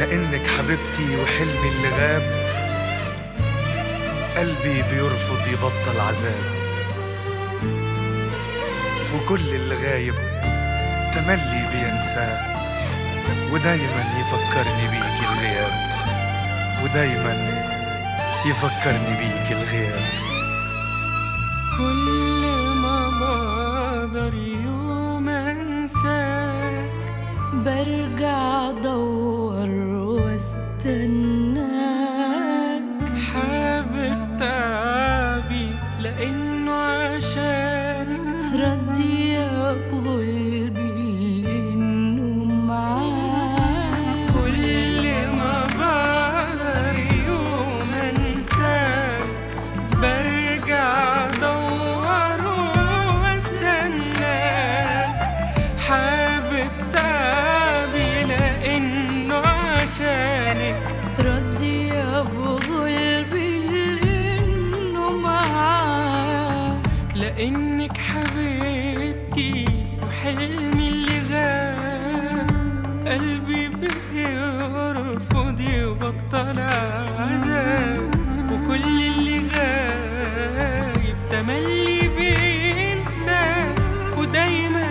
لانك حبيبتي وحلمي اللي غاب قلبي بيرفض يبطل عذاب وكل اللي غايب تملي بينساه ودايما يفكرني بيك الغياب ودايما يفكرني بيك الغياب كل ما بقدر يوم انساك برجع ادور واستناك حابب تعبي لانه عشانك ردي بغلبي لانه معاك كل ما بقدر يوم انساك برجع ادور واستناك حابب تعبي لانه عشانك ردي بغلبي لانه معاك لانك حبيبتي وحلمي اللي غاب قلبي بيرفض يبطل عذاب وكل اللي غايب تملي بينسى ودايما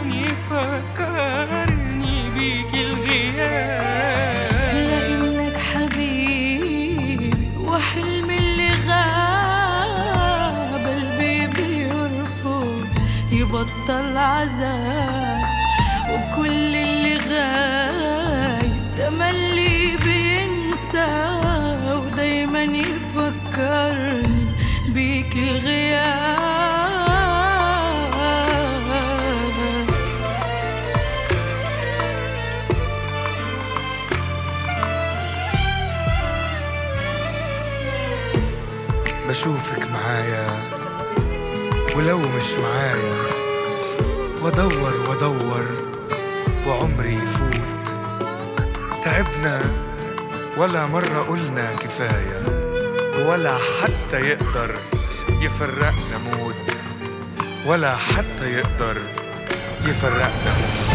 يفكرني بيك الغياب لانك حبيبي وحلمي اللي غاب قلبي بيرفض يبطل عذاب وكل اللي غايب تملي بينسى ودايما يفكرني بيك الغياب بشوفك معايا ولو مش معايا وادور وادور وعمري يفوت تعبنا ولا مرة قلنا كفاية ولا حتى يقدر يفرقنا موت ولا حتى يقدر يفرقنا موت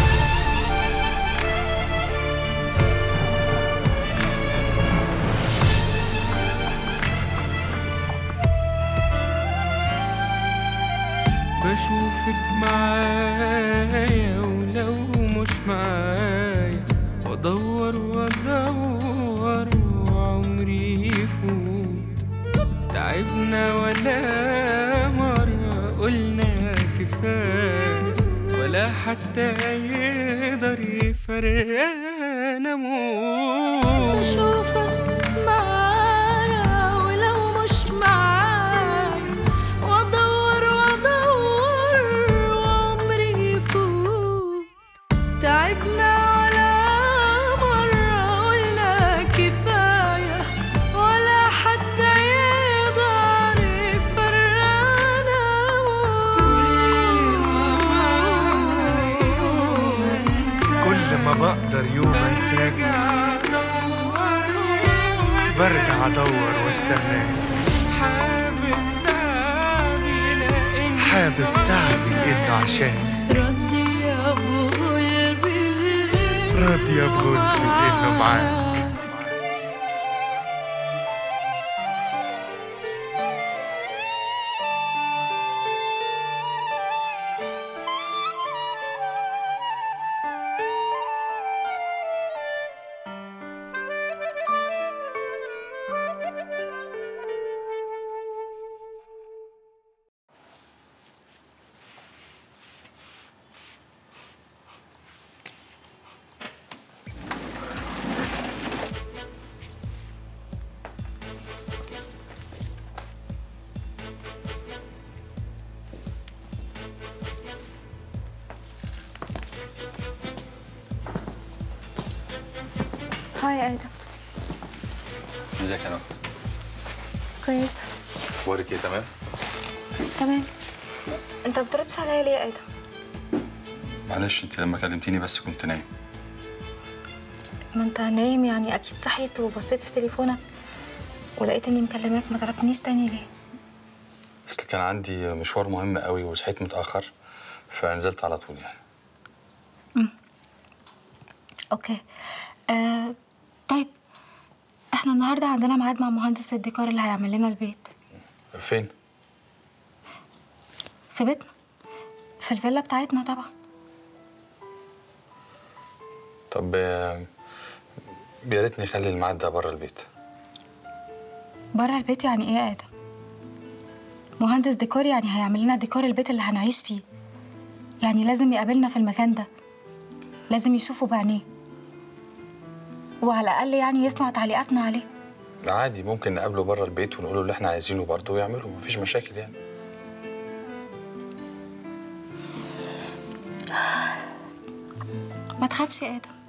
بشوفك معايا ولو مش معايا وادور وادور وعمري يفوت تعبنا ولا مرة قلنا كفاية ولا حتى يقدر يفرقنا موت بشوفك معايا ولو مش معايا وادور وادور وعمري يفوت تعبنا ولا مرة قلنا كفاية ولا حتى يقدر يفرقنا كل ما بقدر يوم انساك برجع ادور واستناك حابب تعبي لأن حابب تعبي انه عشان ردي يا ابو قلبي راضية بغلبي انه معاك هاي ادم ازيك يا نور كويس اخبارك ايه تمام تمام انت بتردش عليا ليه يا ادم معلش انت لما كلمتيني بس كنت نايم ما انت نايم يعني اكيد صحيت وبصيت في تليفونك ولقيت اني مكلماك ما طلبتنيش تاني ليه اصل كان عندي مشوار مهم قوي وصحيت متاخر فنزلت على طول يعني اوكي آه طيب احنا النهارده عندنا ميعاد مع مهندس الديكور اللي هيعمل لنا البيت فين في بيتنا في الفيلا بتاعتنا طبعا طب آه، يا ريت نخلي الميعاد ده بره البيت بره البيت يعني ايه يا ادم مهندس ديكور يعني هيعمل لنا ديكور البيت اللي هنعيش فيه يعني لازم يقابلنا في المكان ده لازم يشوفه بعينيه وعلى الاقل يعني يسمع تعليقاتنا عليه عادي ممكن نقابله بره البيت ونقوله اللي احنا عايزينه برضه ويعمله مفيش مشاكل يعني ما تخافش يا ادم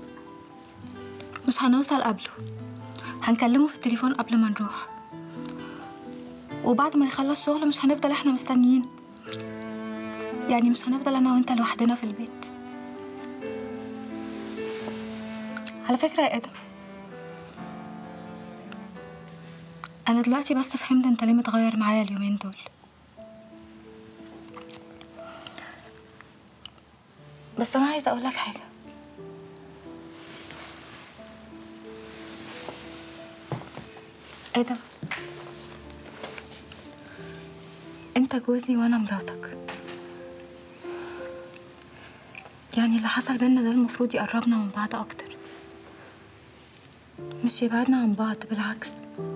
مش هنوصل قبله هنكلمه في التليفون قبل ما نروح وبعد ما يخلص شغل مش هنفضل احنا مستنيين يعني مش هنفضل انا وانت لوحدنا في البيت على فكرة يا ادم انا دلوقتي بس فهمت انت ليه متغير معايا اليومين دول بس انا عايزه اقول لك حاجه ادم انت جوزي وانا مراتك يعني اللي حصل بينا ده المفروض يقربنا من بعض اكتر مش يبعدنا عن بعض بالعكس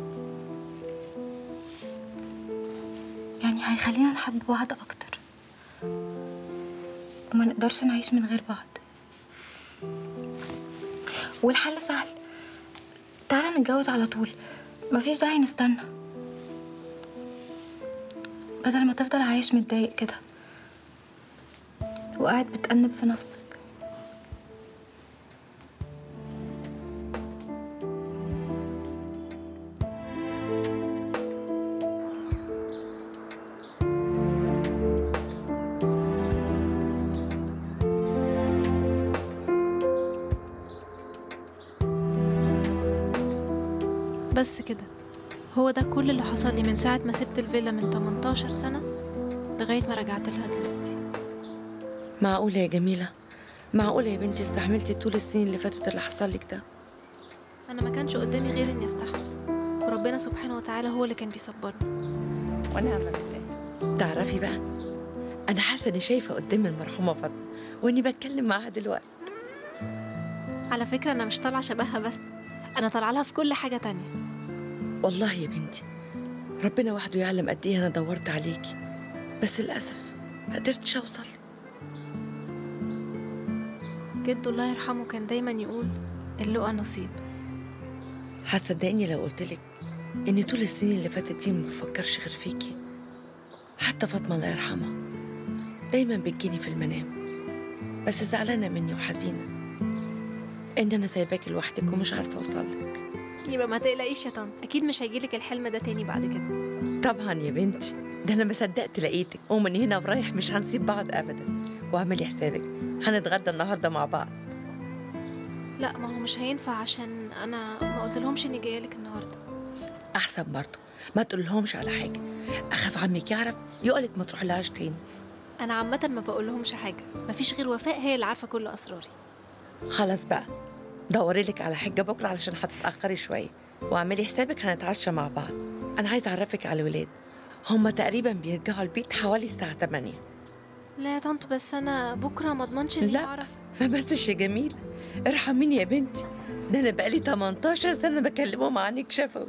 يعني هيخلينا نحب بعض اكتر وما نقدرش نعيش من غير بعض والحل سهل تعالى نتجوز على طول مفيش داعي نستنى بدل ما تفضل عايش متضايق كده وقاعد بتأنب في نفسك بس كده هو ده كل اللي حصل لي من ساعة ما سبت الفيلا من 18 سنة لغاية ما رجعت لها دلوقتي معقولة يا جميلة معقولة يا بنتي استحملتي طول السنين اللي فاتت اللي حصل لك ده أنا ما كانش قدامي غير إني أستحمل وربنا سبحانه وتعالى هو اللي كان بيصبرني ونعم بالله تعرفي بقى أنا حاسة إني شايفة قدامي المرحومة فاطمة وإني بتكلم معاها دلوقتي على فكرة أنا مش طالعة شبهها بس أنا طالعة لها في كل حاجة تانية والله يا بنتي ربنا وحده يعلم قد إيه أنا دورت عليكي بس للأسف ما قدرتش أوصل جده الله يرحمه كان دايما يقول اللقى نصيب هتصدقيني لو قلتلك إن طول السنين اللي فاتت دي ما بفكرش غير فيكي حتى فاطمة الله يرحمها دايما بتجيني في المنام بس زعلانة مني وحزينة إن أنا سايباكي لوحدك ومش عارفة أوصلك يبقى ما تقلقيش يا طنط أكيد مش هيجيلك الحلم ده تاني بعد كده طبعا يا بنتي ده أنا ما صدقت لقيتك ومن هنا ورايح مش هنسيب بعض أبدا واعملي حسابك هنتغدى النهاردة مع بعض لا ما هو مش هينفع عشان أنا ما قلت لهمش إني جاية لك النهاردة أحسن برضه ما تقولهمش على حاجة أخاف عمك يعرف يقولك ما تروح لهاش تاني أنا عامة ما بقول لهمش حاجة مفيش غير وفاء هي اللي عارفة كل أسراري خلاص بقى دوري لك على حجة بكرة علشان هتتأخري شوية واعملي حسابك هنتعشى مع بعض أنا عايزة أعرفك على الولاد هما تقريبا بيرجعوا البيت حوالي الساعة 8 لا يا طنط بس أنا بكرة ما أضمنش إني لا. أعرف ما بسش يا جميلة ارحميني يا بنتي ده أنا بقالي 18 سنة بكلمهم عنك شفوي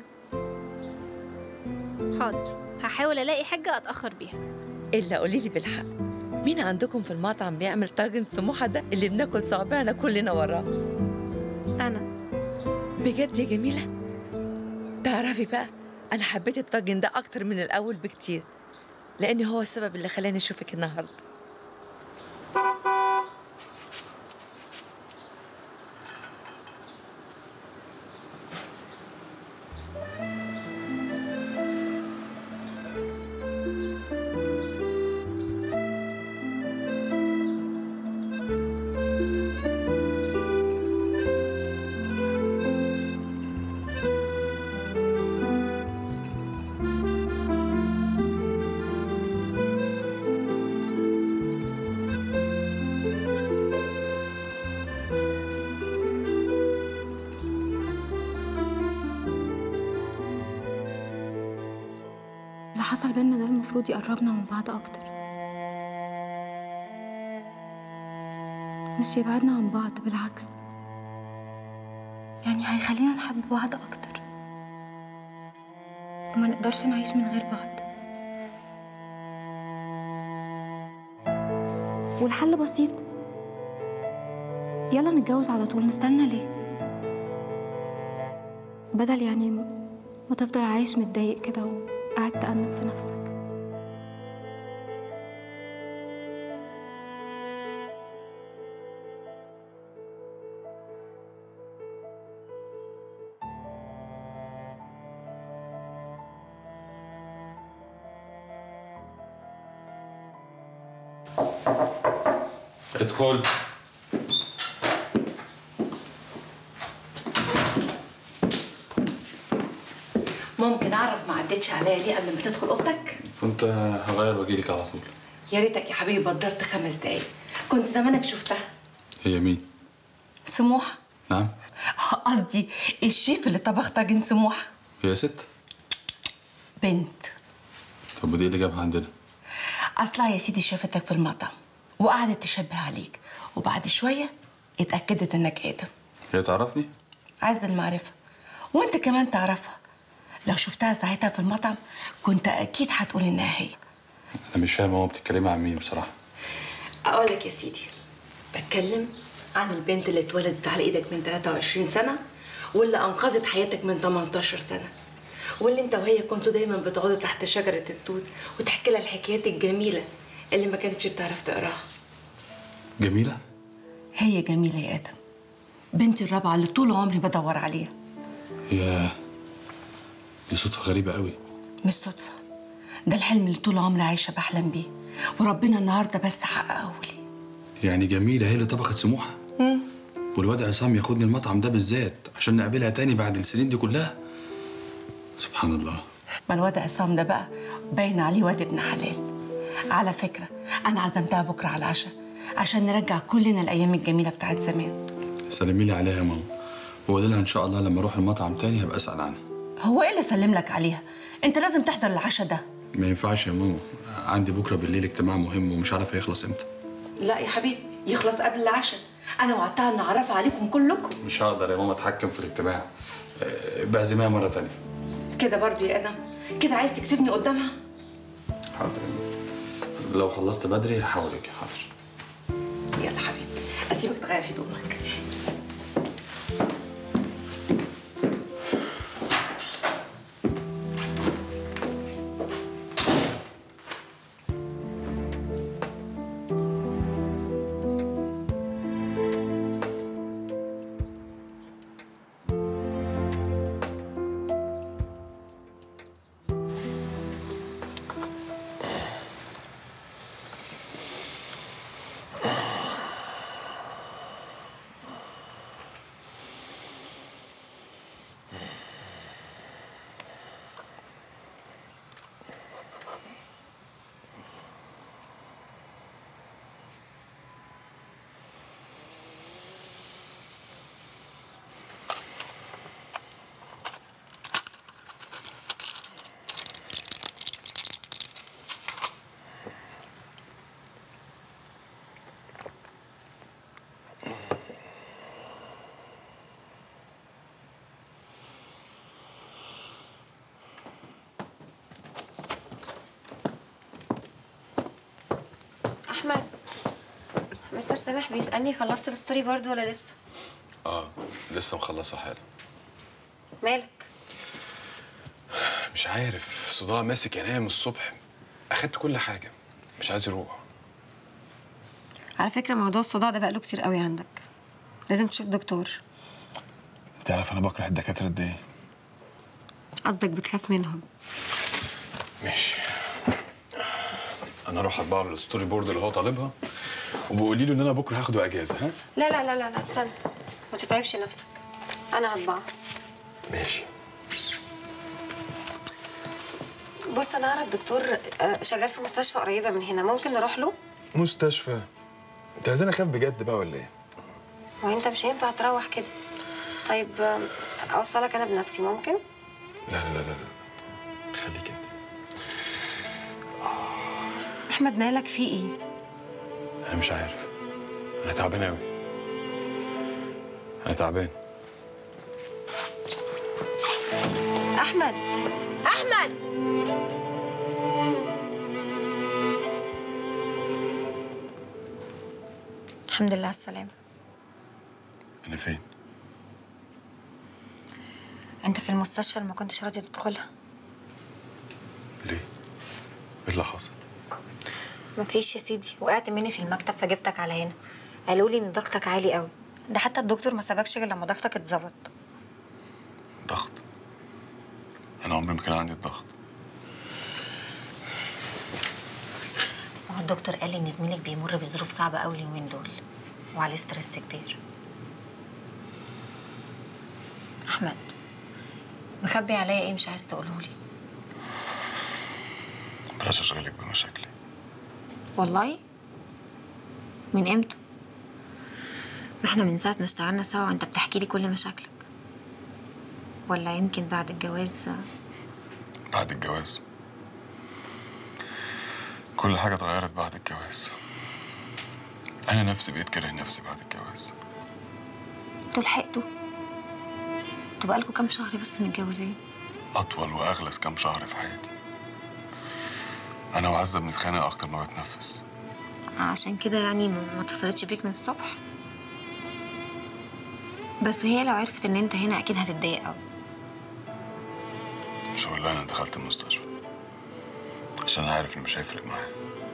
حاضر هحاول ألاقي حاجة أتأخر بيها إلا قولي لي بالحق مين عندكم في المطعم بيعمل طاجن سموحة ده اللي بناكل صوابعنا كلنا وراه أنا بجد يا جميلة تعرفي بقى أنا حبيت الطاجن ده أكتر من الأول بكتير لأن هو السبب اللي خلاني أشوفك النهاردة اللي حصل بينا ده المفروض يقربنا من بعض أكتر مش يبعدنا عن بعض بالعكس يعني هيخلينا نحب بعض أكتر وما نقدرش نعيش من غير بعض والحل بسيط يلا نتجوز على طول نستنى ليه بدل يعني ما تفضل عايش متضايق كده وقاعد تأنب في نفسك ادخل ممكن اعرف ما عدتش عليا ليه قبل ما تدخل اوضتك كنت هغير واجيلك على طول يا ريتك يا حبيبي بدرت خمس دقايق كنت زمانك شفتها هي مين؟ سموح نعم قصدي الشيف اللي طبخ طاجن سموح هي ست بنت طب ودي إيه اللي جابها عندنا اصلها يا سيدي شافتك في المطعم وقعدت تشبه عليك وبعد شويه اتاكدت انك ادم هي تعرفني؟ عز المعرفه وانت كمان تعرفها لو شفتها ساعتها في المطعم كنت اكيد هتقول انها هي انا مش فاهم هو بتتكلمي عن مين بصراحه اقول لك يا سيدي بتكلم عن البنت اللي اتولدت على ايدك من 23 سنه واللي انقذت حياتك من 18 سنه واللي انت وهي كنتوا دايما بتقعدوا تحت شجره التوت وتحكي لها الحكايات الجميله اللي ما كانتش بتعرف تقراها جميله هي جميله يا ادم بنتي الرابعه اللي طول عمري بدور عليها هي دي صدفه غريبه قوي مش صدفه ده الحلم اللي طول عمري عايشه بحلم بيه وربنا النهارده بس حققه لي يعني جميله هي اللي طبخت سموحه والواد عصام ياخدني المطعم ده بالذات عشان نقابلها تاني بعد السنين دي كلها سبحان الله ما الواد عصام ده بقى باين عليه واد ابن حلال على فكرة أنا عزمتها بكرة على العشاء عشان نرجع كلنا الأيام الجميلة بتاعت زمان سلمي لي عليها يا ماما وقولي لها ان شاء الله لما اروح المطعم تاني هبقى اسال عنها هو إيه اللي سلم لك عليها؟ أنت لازم تحضر العشاء ده ما ينفعش يا ماما عندي بكره بالليل اجتماع مهم ومش عارف هيخلص امتى لا يا حبيبي يخلص قبل العشاء أنا وعدتها إن أعرفها عليكم كلكم مش هقدر يا ماما اتحكم في الاجتماع آه، بعزمها مره تانية كده برضو يا آدم كده عايز تكسبني قدامها حاضر يا ماما لو خلصت بدري هحاولك حاضر يلا حبيبي أسيبك تغير هدومك احمد مستر سامح بيسالني خلصت الستوري بورد ولا لسه اه لسه مخلصه حالا مالك مش عارف صداع ماسك عينيا من الصبح اخدت كل حاجه مش عايز يروح على فكره موضوع الصداع ده بقاله كتير قوي عندك لازم تشوف دكتور انت عارف انا بكره الدكاتره قد ايه قصدك بتخاف منهم ماشي انا اروح اطبع له الستوري بورد اللي هو طالبها وبقولي له ان انا بكره هاخده اجازه ها لا لا لا لا, لا استنى ما تتعبش نفسك انا هطبعها ماشي بص انا اعرف دكتور آه، شغال في مستشفى قريبه من هنا ممكن نروح له مستشفى انت عايزاني اخاف بجد بقى ولا ايه وانت مش هينفع تروح كده طيب آم، اوصلك انا بنفسي ممكن لا لا لا لا لا. خليك انت احمد مالك في ايه انا مش عارف انا تعبان قوي انا تعبان احمد احمد الحمد لله على السلامه انا فين انت في المستشفى اللي ما كنتش راضيه تدخلها ليه ايه اللي حصل مفيش يا سيدي وقعت مني في المكتب فجبتك على هنا قالوا لي ان ضغطك عالي قوي ده حتى الدكتور ما سابكش غير لما ضغطك اتظبط ضغط انا عمري ما كان عندي الضغط ما هو الدكتور قال لي ان زميلك بيمر بظروف صعبه قوي اليومين دول وعليه ستريس كبير احمد مخبي عليا ايه مش عايز تقوله لي بلاش اشغلك بمشاكلي والله من امتى ما احنا من ساعه ما اشتغلنا سوا وانت بتحكي لي كل مشاكلك ولا يمكن بعد الجواز بعد الجواز كل حاجة اتغيرت بعد الجواز أنا نفسي بقيت كاره نفسي بعد الجواز انتوا لحقتوا انتوا بقالكوا كام شهر بس متجوزين أطول وأغلس كام شهر في حياتي أنا وعزة بنتخانق أكتر ما بتنفس عشان كده يعني ما ما اتصلتش بيك من الصبح بس هي لو عرفت ان انت هنا اكيد هتتضايق قوي مش هقول لها أنا دخلت المستشفى عشان عارف إن مش هيفرق معايا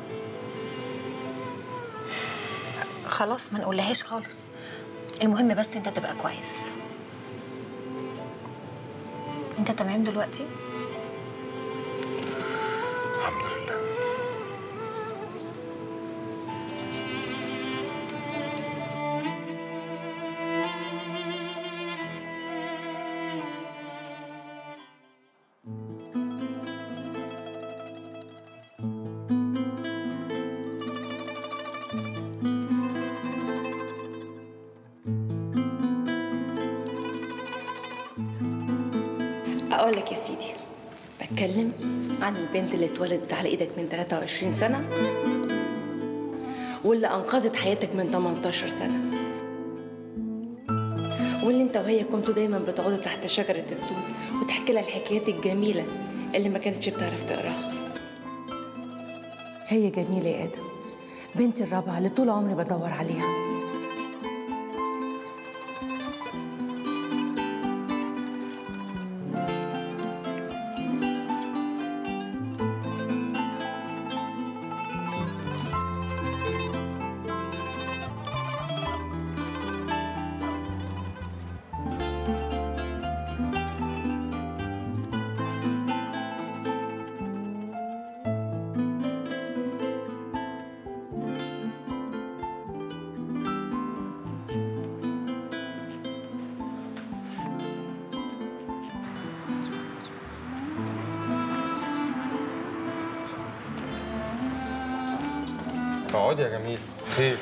خلاص ما نقولهاش خالص المهم بس انت تبقى كويس انت تمام دلوقتي الحمد لله أقول لك يا سيدي بتكلم عن البنت اللي اتولدت على إيدك من 23 سنة واللي أنقذت حياتك من 18 سنة واللي انت وهي كنتوا دايما بتقعدوا تحت شجرة التوت وتحكي لها الحكايات الجميلة اللي ما كانتش بتعرف تقراها هي جميلة يا آدم بنتي الرابعة اللي طول عمري بدور عليها اقعدي يا جميل خير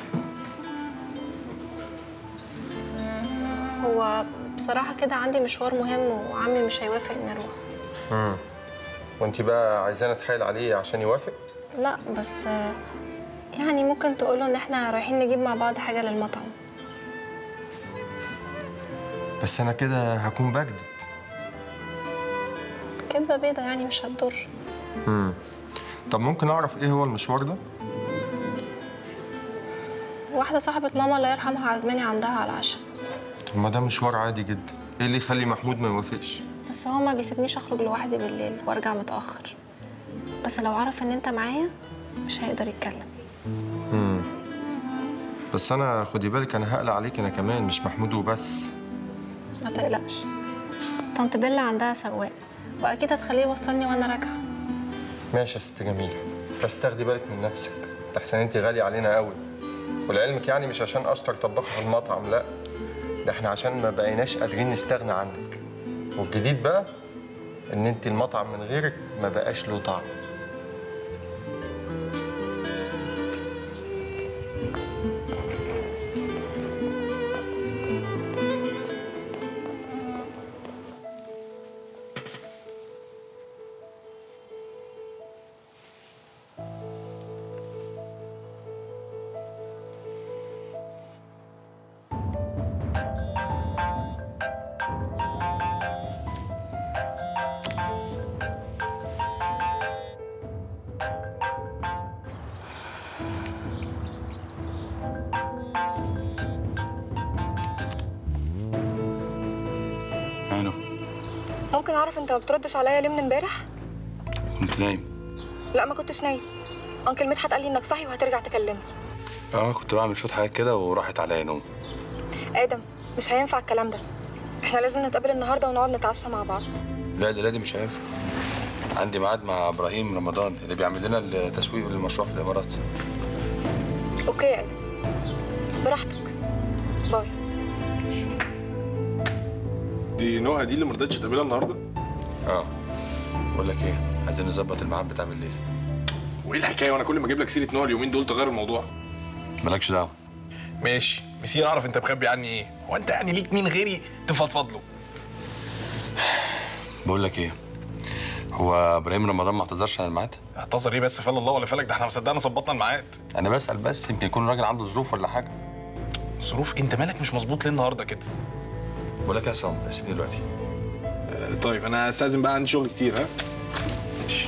هو بصراحة كده عندي مشوار مهم وعمي مش هيوافق إني أروح امم وانت بقى عايزانا اتحايل عليه عشان يوافق لا بس آه، يعني ممكن تقوله إن إحنا رايحين نجيب مع بعض حاجة للمطعم بس انا كده هكون بكذب كدبة بيضة يعني مش هتضر امم طب ممكن اعرف ايه هو المشوار ده واحدة صاحبة ماما الله يرحمها عزماني عندها على العشاء طب ما ده مشوار عادي جدا ايه اللي يخلي محمود ما يوافقش بس هو ما بيسيبنيش أخرج لوحدي بالليل وأرجع متأخر بس لو عرف إن أنت معايا مش هيقدر يتكلم امم بس انا خدي بالك انا هقلق عليك انا كمان مش محمود وبس ما تقلقش طنط بيلا عندها سواق وأكيد هتخليه يوصلني وأنا راجعة ماشي يا ست جميله بس تاخدي بالك من نفسك احسن انت غاليه علينا قوي ولعلمك يعني مش عشان اشطر طباخه في المطعم لا ده احنا عشان ما بقيناش قادرين نستغنى عنك والجديد بقى ان انت المطعم من غيرك ما بقاش له طعم ممكن اعرف انت ما بتردش عليا ليه من امبارح كنت نايم لا ما كنتش نايم انكل مدحت قال لي انك صاحي وهترجع تكلمني اه كنت بعمل شويه حاجات كده وراحت عليا نوم ادم مش هينفع الكلام ده احنا لازم نتقابل النهارده ونقعد نتعشى مع بعض لا الليله دي مش هينفع عندي ميعاد مع ابراهيم رمضان اللي بيعمل لنا التسويق للمشروع في الامارات اوكي يا ادم براحتك باي دي نهى دي اللي ما رضتش تقابلها النهارده اه بقول لك ايه عايزين نظبط الميعاد بتاع بالليل وايه الحكايه وانا كل ما اجيب لك سيره نهى اليومين دول تغير الموضوع مالكش دعوه ماشي مسير اعرف انت مخبي عني ايه هو انت يعني ليك مين غيري تفضفض له بقول لك ايه هو ابراهيم رمضان ما اعتذرش عن الميعاد اعتذر ايه بس فال الله ولا فلك ده احنا ما صدقنا ظبطنا الميعاد انا بسال بس يمكن يكون الراجل عنده ظروف ولا حاجه ظروف انت مالك مش مظبوط ليه النهارده كده بقول لك يا عصام سيبني دلوقتي آه، طيب انا استاذن بقى عندي شغل كتير ها ماشي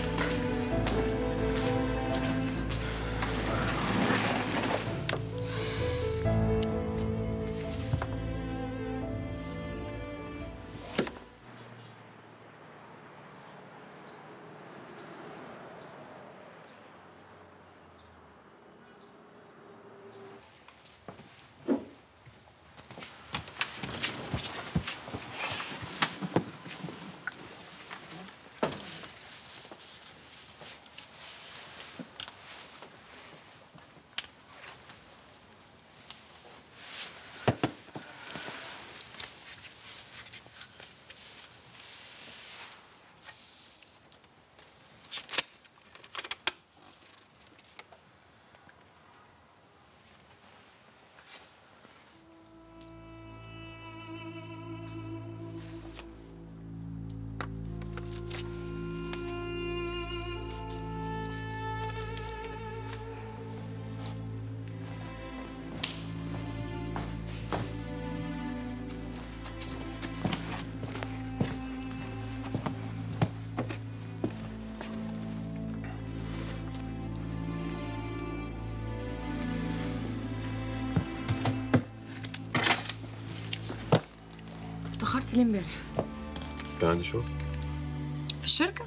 اتأخرت ليه امبارح؟ كان عندي شغل في الشركة؟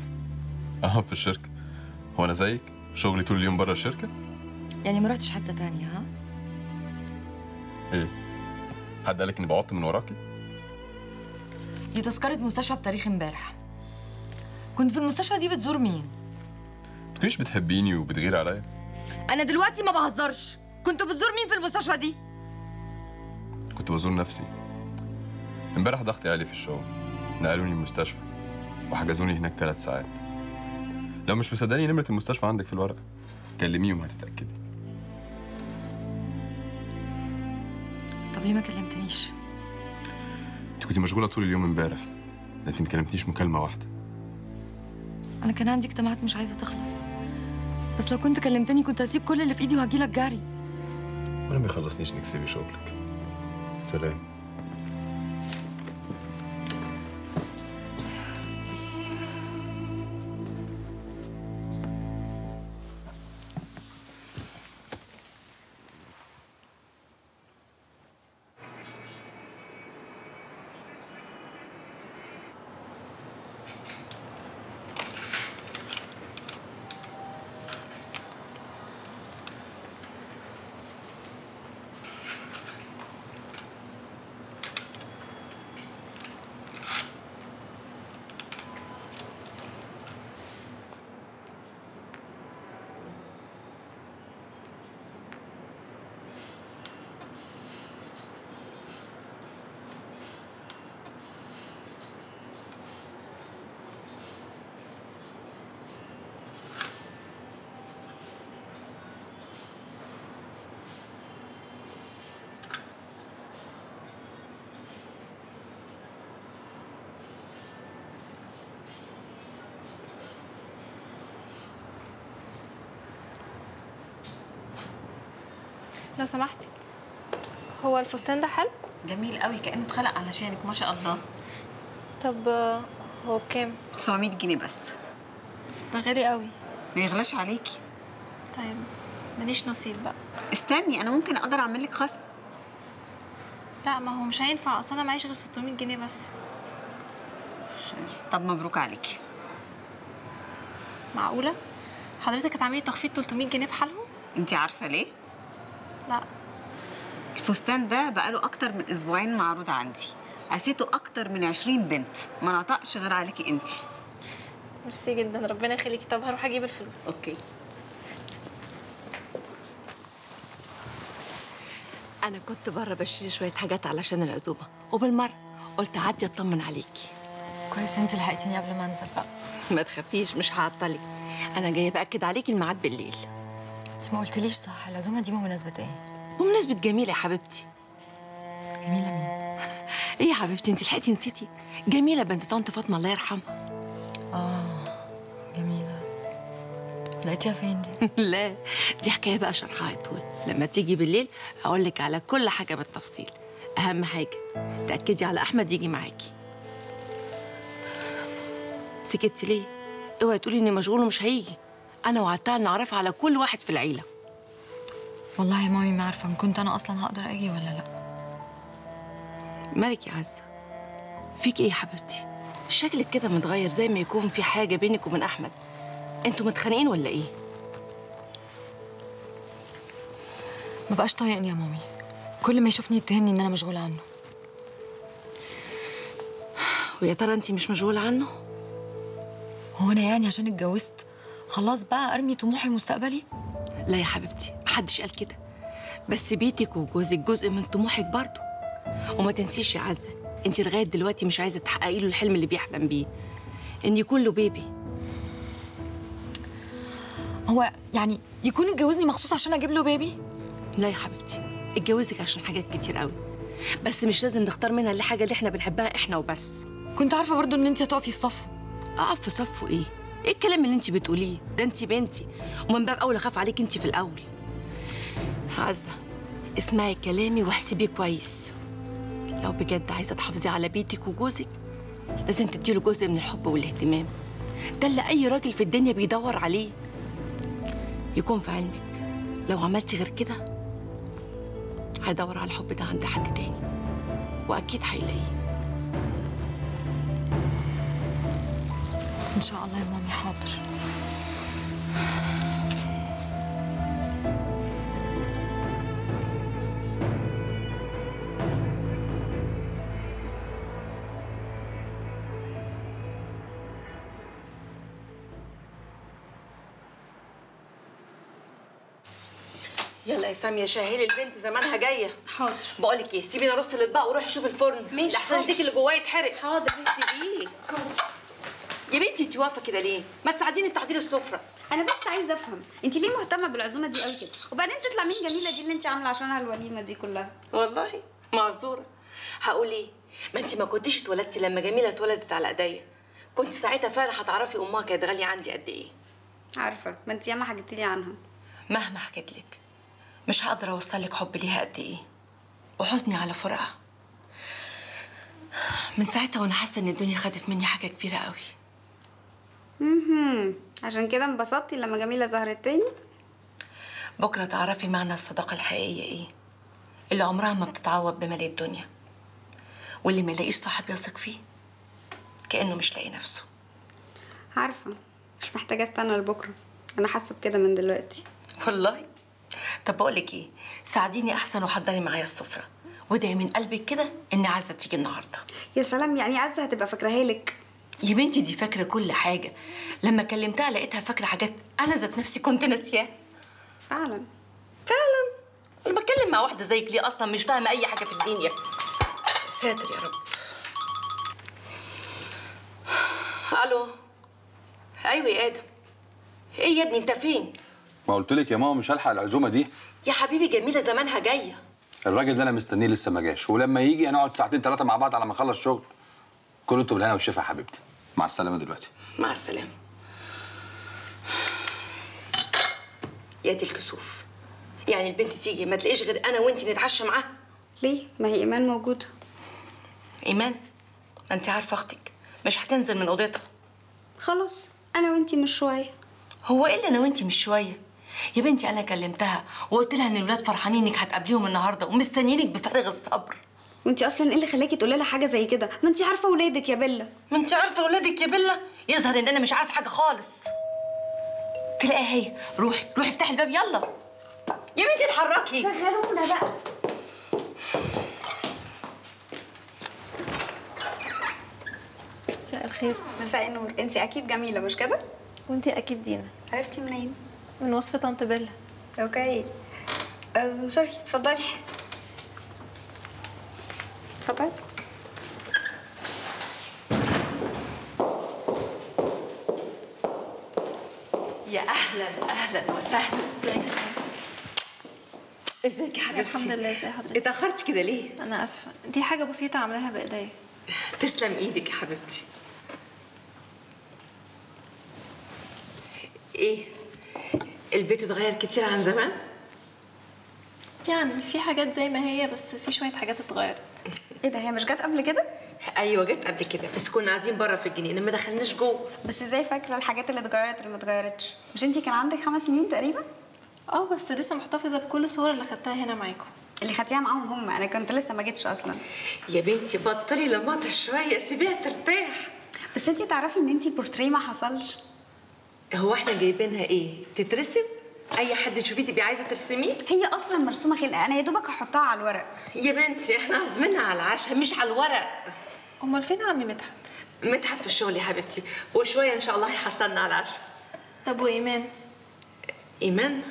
اه في الشركه هو انا زيك شغلي طول اليوم بره الشركه يعني ما رحتش حتة تانية ها؟ ايه حد قالك اني بعط من وراكي دي تذكرة مستشفى بتاريخ امبارح كنت في المستشفى دي بتزور مين؟ تكونيش بتحبيني وبتغيري عليا أنا دلوقتي ما بهزرش كنتوا بتزور مين في المستشفى دي؟ كنت بزور نفسي امبارح ضغطي عالي في الشغل نقلوني المستشفى وحجزوني هناك ثلاث ساعات لو مش مصدقني نمرة المستشفى عندك في الورقة كلميهم هتتأكدي طب ليه ما كلمتنيش؟ انت كنت مشغولة طول اليوم امبارح ده انت ما كلمتنيش مكالمة واحدة أنا كان عندي اجتماعات مش عايزة تخلص بس لو كنت كلمتني كنت هسيب كل اللي في إيدي وهجيلك جري وانا ما يخلصنيش انك تسيبي شغلك سلام لو سمحتي هو الفستان ده حلو جميل قوي كانه اتخلق علشانك ما شاء الله طب آه، هو بكام 900 جنيه بس بس ده غالي قوي ما يغلاش عليكي طيب ماليش نصيب بقى استني انا ممكن اقدر اعمل لك خصم لا ما هو مش هينفع اصل انا معيش غير 600 جنيه بس طب مبروك عليكي معقوله حضرتك هتعملي تخفيض 300 جنيه بحالهم انت عارفه ليه لا الفستان ده بقاله اكتر من اسبوعين معروض عندي قاسيته اكتر من 20 بنت ما نطقش غير عليكي انت ميرسي جدا ربنا يخليكي طب هروح اجيب الفلوس اوكي انا كنت بره بشتري شويه حاجات علشان العزومه وبالمره قلت اعدي اطمن عليكي كويس انت لحقتيني قبل ما انزل بقى ما تخافيش مش هعطلك انا جايه باكد عليكي الميعاد بالليل انت ما قلتليش صح العزومه دي بمناسبه ايه بمناسبه جميله يا حبيبتي جميله مين ايه يا حبيبتي انت لحقتي نسيتي جميله بنت طنط فاطمه الله يرحمها اه جميله لقيتيها فين دي لا دي حكايه بقى شرحها طول لما تيجي بالليل اقول لك على كل حاجه بالتفصيل اهم حاجه تاكدي على احمد يجي معاكي سكتي ليه اوعي تقولي اني مشغول ومش هيجي انا وعدتها ان اعرفها على كل واحد في العيله والله يا مامي ما عارفه ان كنت انا اصلا هقدر اجي ولا لا مالك يا عزه فيك ايه يا حبيبتي شكلك كده متغير زي ما يكون في حاجه بينك وبين احمد انتوا متخانقين ولا ايه ما بقاش طايقني يا مامي كل ما يشوفني يتهمني ان انا مشغوله عنه ويا ترى انت مش مشغوله عنه هو انا يعني عشان اتجوزت خلاص بقى ارمي طموحي ومستقبلي لا يا حبيبتي محدش قال كده بس بيتك وجوزك جزء من طموحك برضه وما تنسيش يا عزه انت لغايه دلوقتي مش عايزه تحققي له الحلم اللي بيحلم بيه ان يكون له بيبي هو يعني يكون اتجوزني مخصوص عشان اجيب له بيبي لا يا حبيبتي اتجوزك عشان حاجات كتير قوي بس مش لازم نختار منها اللي حاجه اللي احنا بنحبها احنا وبس كنت عارفه برضو ان انت هتقفي في صفه اقف في صفه ايه ايه الكلام اللي انت بتقوليه ده انت بنتي ومن باب اولى اخاف عليك انت في الاول عزه اسمعي كلامي واحسبيه كويس لو بجد عايزه تحافظي على بيتك وجوزك لازم تديله جزء من الحب والاهتمام ده اللي اي راجل في الدنيا بيدور عليه يكون في علمك لو عملتي غير كده هيدور على الحب ده عند حد تاني واكيد هيلاقيه ان شاء الله يا مامي حاضر يلا يا ساميه شاهلي البنت زمانها جايه حاضر بقول لك ايه سيبيني ارص الاطباق وروحي شوفي الفرن ماشي، لحسن حاضر. ديك اللي جواه يتحرق حاضر سيبيه يا بنتي انت واقفه كده ليه ما تساعديني في تعديل السفره انا بس عايزه افهم انت ليه مهتمه بالعزومه دي قوي كده وبعدين تطلع مين جميله دي اللي انت عامله عشانها الوليمه دي كلها والله معذوره هقول ايه ما انت ما كنتيش اتولدتي لما جميله اتولدت على ايديا كنت ساعتها فعلا هتعرفي امها كانت غاليه عندي قد ايه عارفه ما انت ياما حكيتي لي عنها مهما حكيت لك مش هقدر اوصل لك حب ليها قد ايه وحزني على فراقها من ساعتها وانا حاسه ان الدنيا خدت مني حاجه كبيره قوي امم عشان كده انبسطتي لما جميله ظهرت تاني بكره تعرفي معنى الصداقه الحقيقيه ايه اللي عمرها ما بتتعوض بمال الدنيا واللي ما يلاقيش صاحب يثق فيه كانه مش لاقي نفسه عارفه مش محتاجه استنى لبكره انا حاسه بكده من دلوقتي والله طب بقول لك ايه ساعديني احسن وحضري معايا السفره وادعي من قلبك كده ان عزه تيجي النهارده يا سلام يعني عزه هتبقى فاكراها لك يا بنتي دي فاكره كل حاجه لما كلمتها لقيتها فاكره حاجات انا ذات نفسي كنت ناسياها فعلا فعلا انا بتكلم مع واحده زيك ليه اصلا مش فاهمه اي حاجه في الدنيا ساتر يا رب الو ايوه يا ادم ايه يا ابني انت فين ما قلت لك يا ماما مش هلحق العزومه دي يا حبيبي جميله زمانها جايه الراجل ده انا مستنيه لسه ما جاش ولما يجي هنقعد ساعتين ثلاثه مع بعض على ما نخلص شغل كله انتوا بالهنا والشفا يا حبيبتي مع السلامه دلوقتي مع السلامه يا دي الكسوف يعني البنت تيجي ما تلاقيش غير انا وانت نتعشى معاها ليه ما هي ايمان موجوده ايمان ما انت عارفه اختك مش هتنزل من اوضتها خلاص انا وانتي مش شويه هو ايه اللي انا وانتي مش شويه يا بنتي انا كلمتها وقلت لها ان الولاد فرحانين انك هتقابليهم النهارده ومستنيينك بفارغ الصبر وانت اصلا ايه اللي خلاكي تقولي لها حاجه زي كده ما انت عارفه ولادك يا بيلا ما انت عارفه ولادك يا بيلا يظهر ان انا مش عارفه حاجه خالص تلاقيها هي روحي روحي افتحي الباب يلا يا بنتي اتحركي شغلونا بقى مساء الخير مساء النور انت اكيد جميله مش كده وانتي اكيد دينا عرفتي منين من وصف طنط بيلا اوكي أه سوري اتفضلي اتفضلي يا اهلا اهلا وسهلا ازيك يا حبيبتي الحمد لله ازي حضرتك اتاخرتي كده ليه انا اسفه دي حاجه بسيطه عاملاها بايديا تسلم ايدك يا حبيبتي ايه البيت اتغير كتير عن زمان يعني في حاجات زي ما هي بس في شويه حاجات اتغيرت ايه ده هي مش جت قبل كده ايوه جت قبل كده بس كنا قاعدين بره في الجنينه ما دخلناش جوه بس ازاي فاكره الحاجات اللي اتغيرت واللي ما اتغيرتش مش انت كان عندك خمس سنين تقريبا اه بس لسه محتفظه بكل الصور اللي خدتها هنا معاكم اللي خدتيها معاهم هم انا كنت لسه ما جيتش اصلا يا بنتي بطلي لماطه شويه سيبيها ترتاح بس انت تعرفي ان انت البورتريه ما حصلش هو احنا جايبينها ايه تترسم اي حد تشوفيه تبقي عايزه ترسميه هي اصلا مرسومه خلقه انا يا دوبك هحطها على الورق يا بنتي احنا عازمينها على العشاء مش على الورق امال فين عمي مدحت مدحت في الشغل يا حبيبتي وشويه ان شاء الله هيحصلنا على العشاء طب وايمان ايمان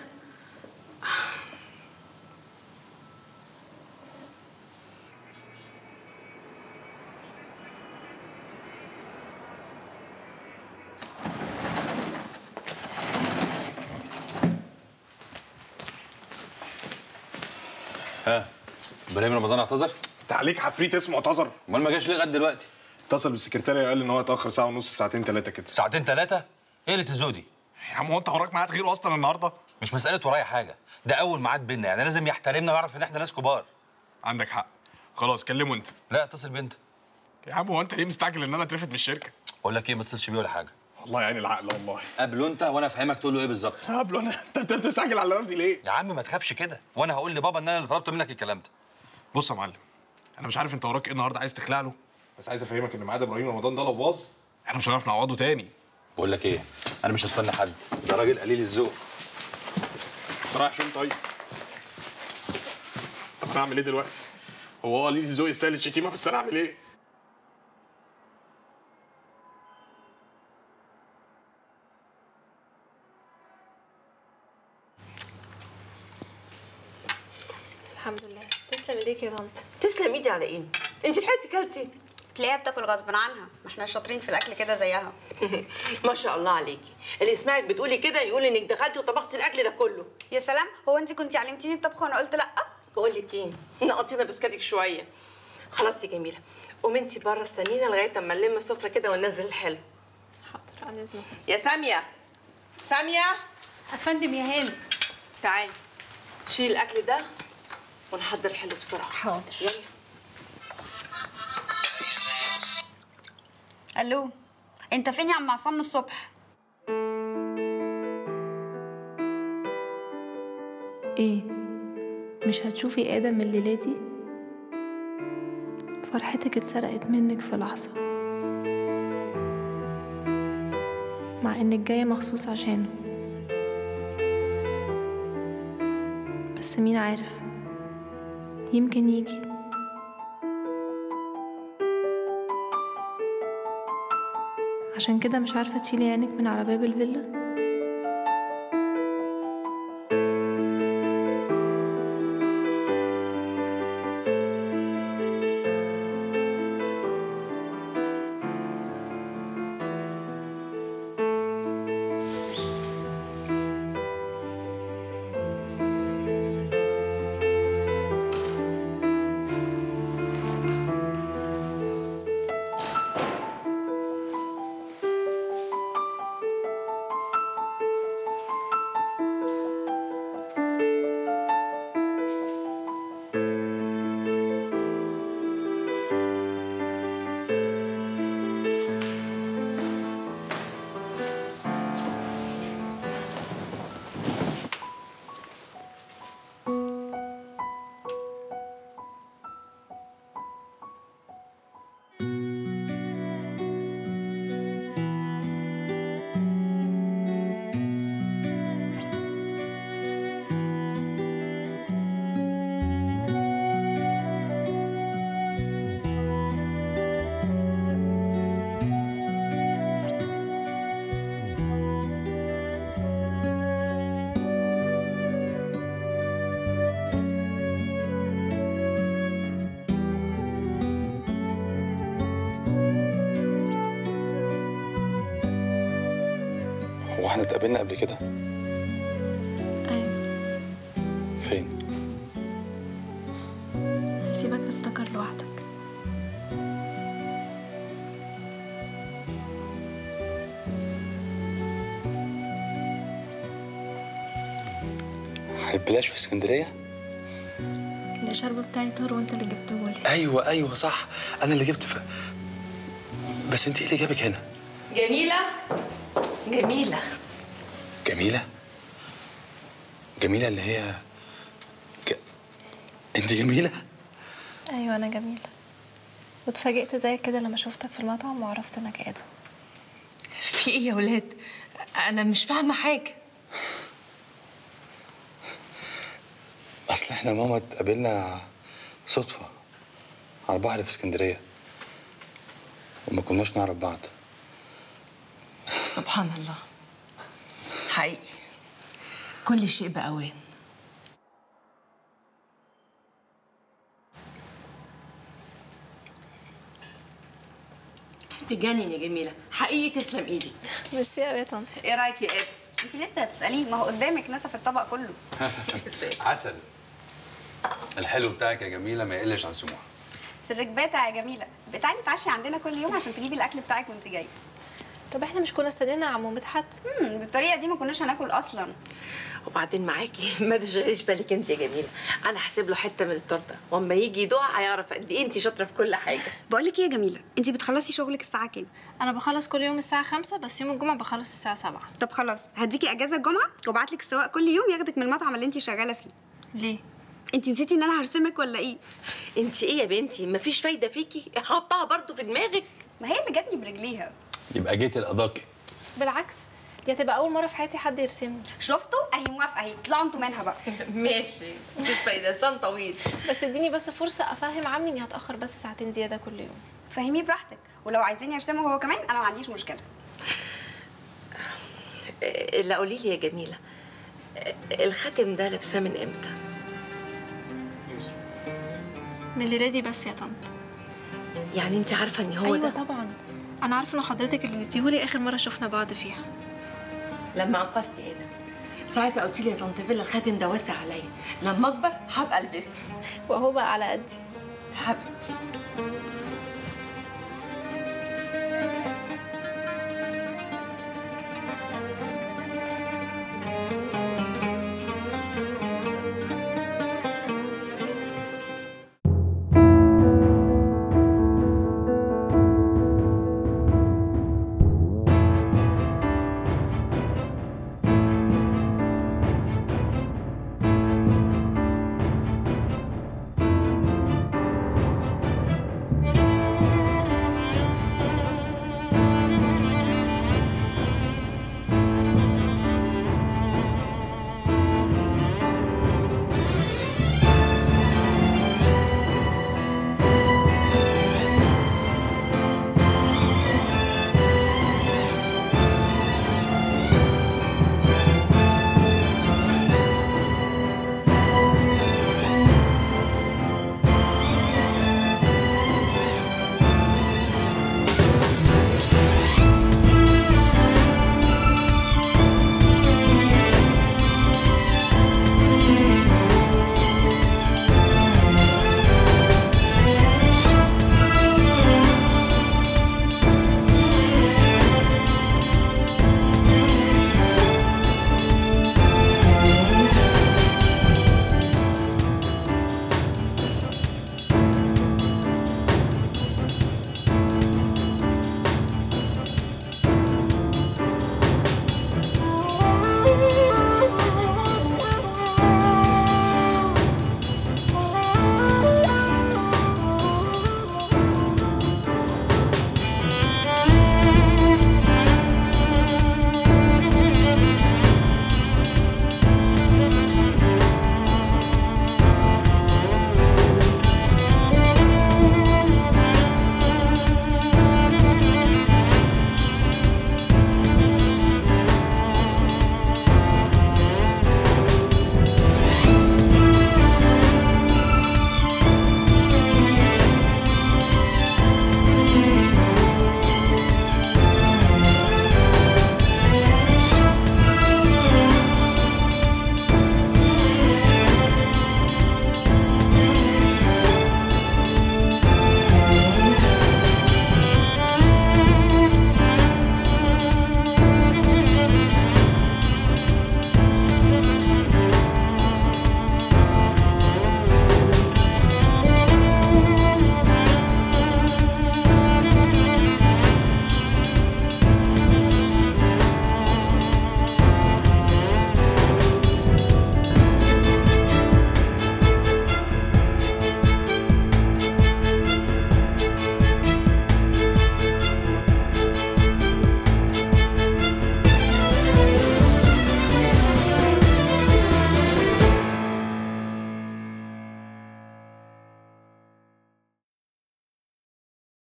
ها ابراهيم رمضان اعتذر انت عليك عفريت اسمه اعتذر امال ما جاش ليه لغايه دلوقتي اتصل بالسكرتارية قال ان هو اتاخر ساعه ونص ساعتين ثلاثه كده ساعتين ثلاثه ايه اللي تزودي يا عم هو انت وراك ميعاد غيره اصلا النهارده مش مساله ورايا حاجه ده اول ميعاد بينا يعني لازم يحترمنا ويعرف ان احنا ناس كبار عندك حق خلاص كلمه انت لا اتصل بنت يا عم هو انت ليه مستعجل ان انا اترفد من الشركه بقول لك ايه ما تتصلش بيه ولا حاجه والله يعني العقل والله قابله انت وانا افهمك تقول له ايه بالظبط قابله انا انت انت بتستعجل على رفضي ليه يا عم ما تخافش كده وانا هقول لبابا ان انا اللي طلبت منك الكلام ده بص يا معلم انا مش عارف انت وراك ايه النهارده عايز تخلع له بس عايز افهمك ان ميعاد ابراهيم رمضان ده لو باظ احنا مش هنعرف نعوضه تاني بقول لك ايه انا مش هستنى حد ده راجل قليل الذوق انت رايح فين طيب طب انا اعمل ايه دلوقتي هو اه قليل الذوق يستاهل الشتيمه بس انا اعمل ايه الحمد لله تسلم ايديك يا طنط تسلم ايدي على ايه انت لحقتي كلتي تلاقيها بتاكل غصب عنها ما احنا شاطرين في الاكل كده زيها ما شاء الله عليكي اللي يسمعك بتقولي كده يقول انك دخلتي وطبختي الاكل ده كله يا سلام هو انت كنت علمتيني الطبخ وانا قلت لا بقول لك ايه نقطينا بسكتك شويه خلاص يا جميله قومي انت بره استنينا لغايه اما نلم السفره كده وننزل الحلو حاضر على اذنك يا ساميه ساميه افندم يا هاني تعالي شيل الاكل ده ونحضر الحلو بسرعه حاضر يلا الو انت فين يا عم عصام من الصبح ايه مش هتشوفي ادم الليله دي فرحتك اتسرقت منك في لحظه مع انك جايه مخصوص عشانه بس مين عارف يمكن يجي عشان كده مش عارفه تشيلي عينك من على باب الفيلا احنا اتقابلنا قبل كده ايوه فين هسيبك تفتكر لوحدك البلاش في اسكندريه الشرب بتاعي طار وانت اللي جبتهولي ايوه ايوه صح انا اللي جبت ف... بس انت ايه اللي جابك هنا جميلة جميلة جميله جميله اللي هي ج... انت جميله ايوه انا جميله واتفاجئت زيك كده لما شفتك في المطعم وعرفت انك ادم في ايه يا ولاد انا مش فاهمة حاجة اصل احنا ماما اتقابلنا صدفه على البحر في اسكندريه وما كناش نعرف بعض سبحان الله حقيقي كل شيء بأوان تجنن يا جميلة حقيقي تسلم ايدك ميرسي قوي يا طنط ايه رايك يا اد انت لسه هتساليه ما هو قدامك نسف الطبق كله عسل الحلو بتاعك يا جميله ما يقلش عن سموحه سرك باتع يا جميله بتعالي تعشي عندنا كل يوم عشان تجيبي الاكل بتاعك وانت جايه طب احنا مش كنا استنينا عمو مدحت امم بالطريقه دي ما كناش هناكل اصلا وبعدين معاكي ما تشغليش بالك انت يا جميلة انا هسيب له حتة من التورتة واما يجي يدوق هيعرف قد ايه انت شاطرة في كل حاجة بقول لك ايه يا جميله انت بتخلصي شغلك الساعه كام انا بخلص كل يوم الساعه خمسة بس يوم الجمعه بخلص الساعه سبعة طب خلاص هديكي اجازه الجمعه وابعت لك السواق كل يوم ياخدك من المطعم اللي انت شغاله فيه ليه انت نسيتي ان انا هرسمك ولا ايه انت ايه يا بنتي مفيش فايدة فيكي حطها برضو في دماغك ما هي اللي جاتني برجليها يبقى جيتي لقضاكي بالعكس دي هتبقى اول مره في حياتي حد يرسمني شفتوا اهي موافقه اهي اطلعوا انتوا منها بقى ماشي مفيش فايدة لسان طويل بس اديني بس فرصه افهم عمي اني هتاخر بس ساعتين زياده كل يوم فهميه براحتك ولو عايزين يرسموا هو كمان انا ما عنديش مشكله اللي قولي لي يا جميلة الخاتم ده لابساه من امتى؟ من ليلادي بس يا طنط يعني انت عارفة ان هو ايوه ده طبعا انا عارفه ان حضرتك اللي اديتيهولي اخر مره شفنا بعض فيها لما انقذتي ايه ده؟ ساعتها قلت لي يا طنط بيلا الخاتم ده واسع عليا لما اكبر هبقى البسه وهو بقى على قدي حبيبتي